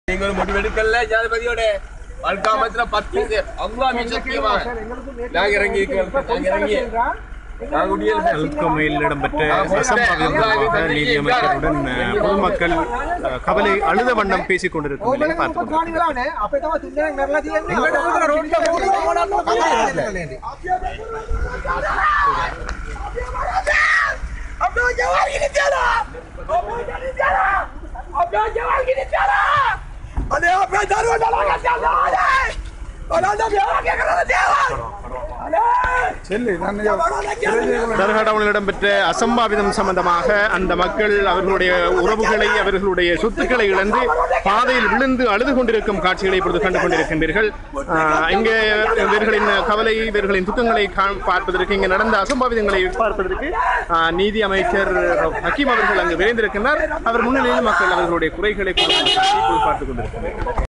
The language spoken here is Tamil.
நீங்க ஒரு முடிவெடுக்கல ஜனாதிபதியோட வாழ்க்காமத்துல பத்து அவ்வளவு சத்தியமாக நாங்க இறங்கி இருக்கோம் நாங்க இறங்கி நாங்க முடியல அல்கமையில் இடம்பெற்ற அசம்பாவிதம் தொடர்பாக நீதி அமைச்சருடன் அஹ், பொதுமக்கள் அஹ், கவலை அழுத வண்ணம் பேசிக் கொண்டிருக்கும் நிலையை பார்த்து கொண்டிருக்கிறோம். අපේ තම තුන්දෙනෙක් මැරලා තියෙන්නේ. தர்காடாவில் இடம்பெற்ற அசம்பாவிதம் சம்பந்தமாக அந்த மக்கள் அவர்களுடைய உறவுகளை அவர்களுடைய சொத்துக்களை இழந்து பாதையில் விழுந்து அழுது கொண்டிருக்கும் காட்சிகளை இப்பொழுது கண்டு கொண்டிருக்கின்றீர்கள் ஆஹ், இங்கே இவர்களின் கவலை இவர்களின் துக்கங்களை கா- பார்ப்பதற்கு இங்கே நடந்த அசம்பாவிதங்களை பார்ப்பதற்கு ஆஹ், நீதி அமைச்சர் ஹக்கீம் அவர்கள் அங்கு விரைந்திருக்கின்றார் அவர் முன்னிலையில் மக்கள் அவர்களுடைய குறைகளை இப்பொழுது பார்த்துக் கொண்டிருக்கின்றனர்